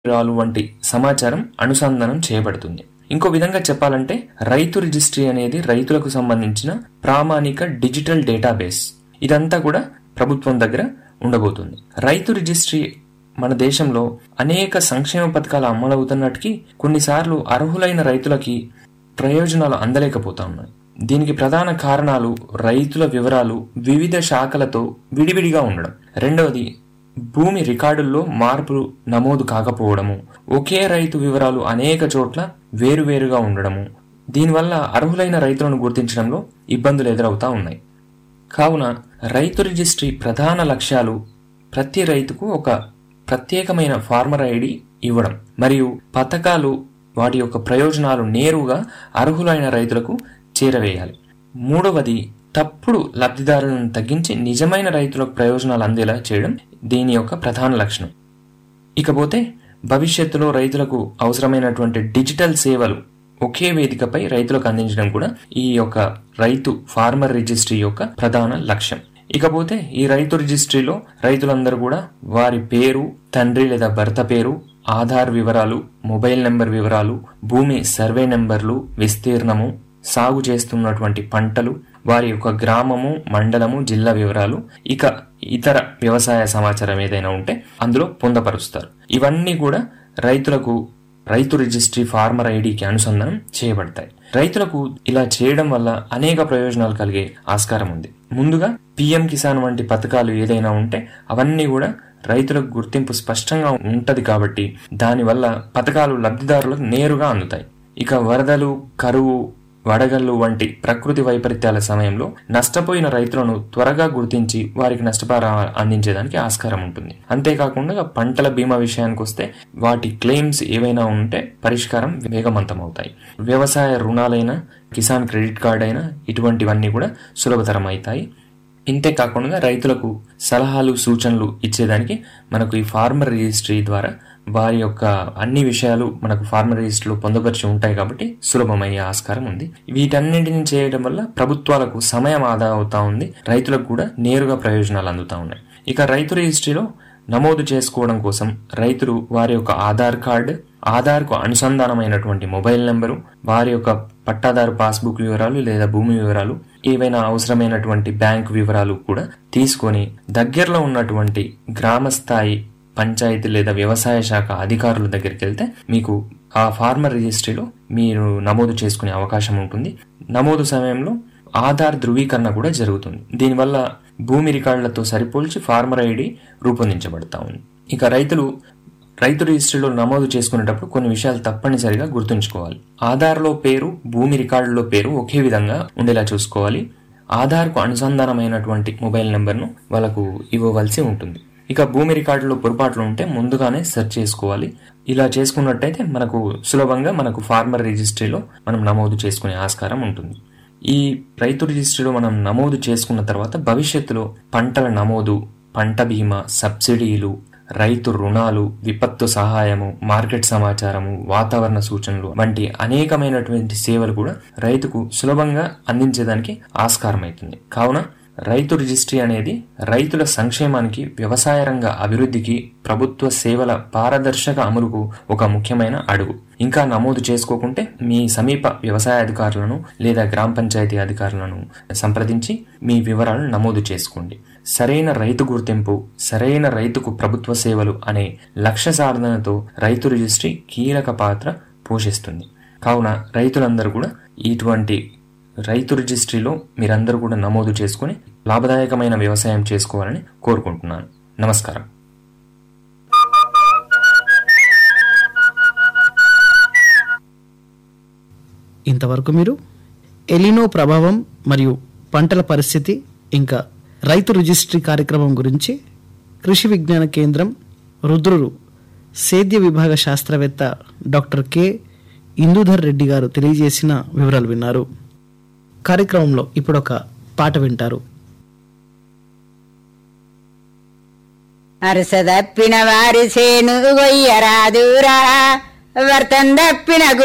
వివరాలు వంటి సమాచారం అనుసంధానం చేయబడుతుంది ఇంకో విధంగా చెప్పాలంటే రైతు రిజిస్ట్రీ అనేది రైతులకు సంబంధించిన ప్రామాణిక డిజిటల్ డేటాబేస్ ఇదంతా కూడా ప్రభుత్వం దగ్గర ఉండబోతుంది రైతు రిజిస్ట్రీ మన దేశంలో అనేక సంక్షేమ పథకాలు అమలవుతున్నట్టుకి కొన్నిసార్లు అర్హులైన రైతులకి ప్రయోజనాలు అందలేకపోతా ఉన్నాయి దీనికి ప్రధాన కారణాలు రైతుల వివరాలు వివిధ శాఖలతో విడివిడిగా ఉండడం రెండవది భూమి రికార్డుల్లో మార్పులు నమోదు కాకపోవడము ఒకే రైతు వివరాలు అనేక చోట్ల వేరువేరుగా ఉండడము దీనివల్ల అర్హులైన రైతులను గుర్తించడంలో ఇబ్బందులు ఎదురవుతా ఉన్నాయి కావున రైతు రిజిస్ట్రీ ప్రధాన లక్ష్యాలు ప్రతి రైతుకు ఒక ప్రత్యేకమైన ఫార్మర్ ఐడి ఇవ్వడం మరియు పథకాలు వాటి యొక్క ప్రయోజనాలు నేరుగా అర్హులైన రైతులకు చేరవేయాలి మూడవది తప్పుడు లబ్ధిదారులను తగ్గించి నిజమైన రైతులకు ప్రయోజనాలు అందేలా చేయడం దీని యొక్క ప్రధాన లక్షణం ఇకపోతే భవిష్యత్తులో రైతులకు అవసరమైనటువంటి డిజిటల్ సేవలు ఒకే వేదికపై రైతులకు అందించడం కూడా ఈ యొక్క రైతు ఫార్మర్ రిజిస్ట్రీ యొక్క ప్రధాన లక్ష్యం ఇకపోతే ఈ రైతు రిజిస్ట్రీలో రైతులందరూ కూడా వారి పేరు తండ్రి లేదా భర్త పేరు ఆధార్ వివరాలు మొబైల్ నెంబర్ వివరాలు భూమి సర్వే నెంబర్లు విస్తీర్ణము సాగు చేస్తున్నటువంటి పంటలు వారి యొక్క గ్రామము మండలము జిల్లా వివరాలు ఇక ఇతర వ్యవసాయ సమాచారం ఏదైనా ఉంటే అందులో పొందపరుస్తారు ఇవన్నీ కూడా రైతులకు రైతు రిజిస్ట్రీ ఫార్మర్ ఐడికి అనుసంధానం చేయబడతాయి రైతులకు ఇలా చేయడం వల్ల అనేక ప్రయోజనాలు కలిగే ఆస్కారం ఉంది ముందుగా పిఎం కిసాన్ వంటి పథకాలు ఏదైనా ఉంటే అవన్నీ కూడా రైతులకు గుర్తింపు స్పష్టంగా ఉంటది కాబట్టి దానివల్ల పథకాలు లబ్ధిదారులకు నేరుగా అందుతాయి ఇక వరదలు కరువు వడగళ్ళు వంటి ప్రకృతి వైపరీత్యాల సమయంలో నష్టపోయిన రైతులను త్వరగా గుర్తించి వారికి నష్టపరిహారం అందించేదానికి ఆస్కారం ఉంటుంది అంతేకాకుండా పంటల బీమా విషయానికి వస్తే వాటి క్లెయిమ్స్ ఏవైనా ఉంటే పరిష్కారం వేగవంతం అవుతాయి వ్యవసాయ రుణాలైన కిసాన్ క్రెడిట్ కార్డ్ అయినా ఇటువంటివన్నీ కూడా సులభతరం అవుతాయి ఇంతే కాకుండా రైతులకు సలహాలు సూచనలు ఇచ్చేదానికి మనకు ఈ ఫార్మర్ రిజిస్ట్రీ ద్వారా వారి యొక్క అన్ని విషయాలు మనకు ఫార్మర్ రిజిస్ట్రీలో పొందుపరిచి ఉంటాయి కాబట్టి సులభమయ్యే ఆస్కారం ఉంది వీటన్నింటిని చేయడం వల్ల ప్రభుత్వాలకు సమయం ఆదా అవుతా ఉంది రైతులకు కూడా నేరుగా ప్రయోజనాలు అందుతా ఉన్నాయి ఇక రైతు రిజిస్ట్రీలో నమోదు చేసుకోవడం కోసం రైతులు వారి యొక్క ఆధార్ కార్డు ఆధార్కు అనుసంధానమైనటువంటి మొబైల్ నెంబరు వారి యొక్క పట్టాదారు పాస్బుక్ వివరాలు లేదా భూమి వివరాలు ఏవైనా అవసరమైనటువంటి బ్యాంక్ వివరాలు కూడా తీసుకొని దగ్గరలో ఉన్నటువంటి గ్రామ స్థాయి పంచాయతీ లేదా వ్యవసాయ శాఖ అధికారుల దగ్గరికి వెళ్తే మీకు ఆ ఫార్మర్ రిజిస్ట్రీలో మీరు నమోదు చేసుకునే అవకాశం ఉంటుంది నమోదు సమయంలో ఆధార్ ధృవీకరణ కూడా జరుగుతుంది దీనివల్ల భూమి రికార్డులతో సరిపోల్చి ఫార్మర్ ఐడి రూపొందించబడతా ఉంది ఇక రైతులు రైతు రిజిస్ట్రీలో నమోదు చేసుకునేటప్పుడు కొన్ని విషయాలు తప్పనిసరిగా గుర్తుంచుకోవాలి ఆధార్లో పేరు భూమి రికార్డులో పేరు ఒకే విధంగా ఉండేలా చూసుకోవాలి ఆధార్కు అనుసంధానమైనటువంటి మొబైల్ నెంబర్ను వాళ్ళకు ఇవ్వవలసి ఉంటుంది ఇక భూమి రికార్డులో పొరపాట్లు ఉంటే ముందుగానే సెర్చ్ చేసుకోవాలి ఇలా చేసుకున్నట్టయితే మనకు సులభంగా మనకు ఫార్మర్ రిజిస్ట్రీలో మనం నమోదు చేసుకునే ఆస్కారం ఉంటుంది ఈ రైతు రిజిస్ట్రీలో మనం నమోదు చేసుకున్న తర్వాత భవిష్యత్తులో పంటల నమోదు పంట బీమా సబ్సిడీలు రైతు రుణాలు విపత్తు సహాయము మార్కెట్ సమాచారము వాతావరణ సూచనలు వంటి అనేకమైనటువంటి సేవలు కూడా రైతుకు సులభంగా అందించేదానికి ఆస్కారం అవుతుంది కావున రైతు రిజిస్ట్రీ అనేది రైతుల సంక్షేమానికి వ్యవసాయ రంగ అభివృద్ధికి ప్రభుత్వ సేవల పారదర్శక అమలుకు ఒక ముఖ్యమైన అడుగు ఇంకా నమోదు చేసుకోకుంటే మీ సమీప వ్యవసాయ అధికారులను లేదా గ్రామ పంచాయతీ అధికారులను సంప్రదించి మీ వివరాలను నమోదు చేసుకోండి సరైన రైతు గుర్తింపు సరైన రైతుకు ప్రభుత్వ సేవలు అనే లక్ష్య సాధనతో రైతు రిజిస్ట్రీ కీలక పాత్ర పోషిస్తుంది కావున రైతులందరూ కూడా ఇటువంటి రైతు రిజిస్ట్రీలో మీరందరూ కూడా నమోదు చేసుకుని లాభదాయకమైన వ్యవసాయం చేసుకోవాలని కోరుకుంటున్నాను నమస్కారం ఇంతవరకు మీరు ఎలినో ప్రభావం మరియు పంటల పరిస్థితి ఇంకా రైతు రిజిస్ట్రీ కార్యక్రమం గురించి కృషి విజ్ఞాన కేంద్రం రుద్రుడు సేద్య విభాగ శాస్త్రవేత్త డాక్టర్ కె ఇందుధర్ రెడ్డి గారు తెలియజేసిన వివరాలు విన్నారు కార్యక్రమంలో ఇప్పుడు ఒక పాట వింటారు అరస తప్పిన వారి సేను గొయ్యరాదురా వర్తం తప్పిన